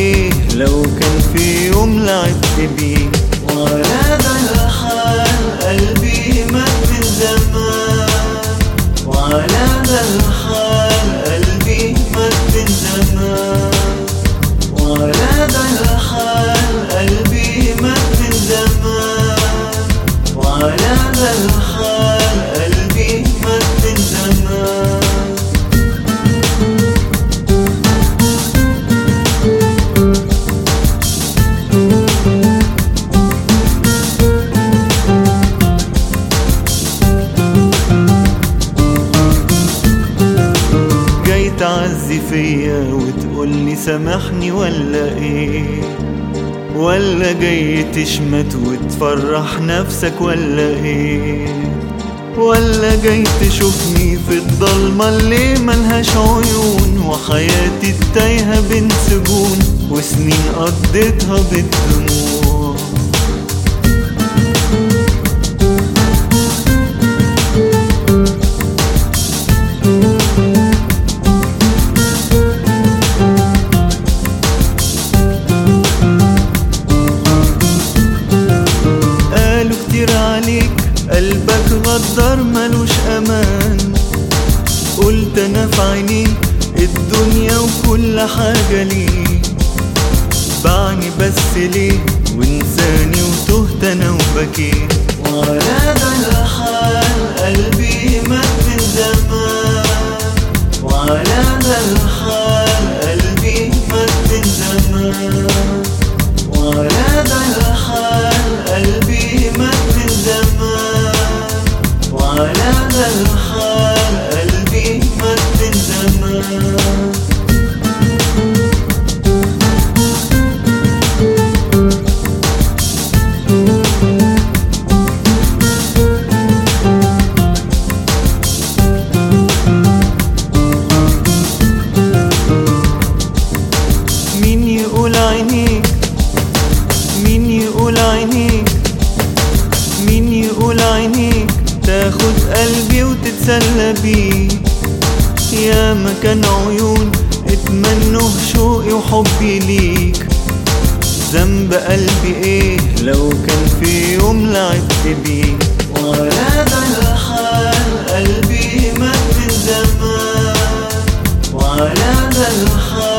ايه لو كان في يوم لعبت بيه وعلى ذا الحال قلبي مات من زمان وعلى ذا الحال قلبي مات من زمان وعلى ذا الحال قلبي مات من زمان وعلى ذا الحال قلبي مات من زمان جاي تعزي فيا وتقولي سامحني ولا ايه ولا جاي تشمت وتفرح نفسك ولا ايه ولا جاي تشوفني في الضلمة اللي ملهاش عيون وحياتي التايهة بين سجون وسنين قضيتها بالدموع قالوا كتير عليك قلبك غدار ملوش امان قلت انا في عينيك الدنيا وكل حاجة ليك باعني بس ليه وانساني وتهت انا وبكيت وعلى ذا الحال قلبي مات من زمان وعلى ذا الحال قلبي مات من زمان وعلى ذا الحال قلبي مات من زمان وعلى ذا الحال قلبي مات من زمان مين يقول عينيك مين يقول عينيك مين يقول عينيك تاخد قلبي وتتسلى بيه يا مكان عيون اتمنوا شوقي وحبي ليك ذنب قلبي ايه لو كان في يوم لعبت بيه وعلى ذا الحال قلبي مات من زمان وعلى ذا الحال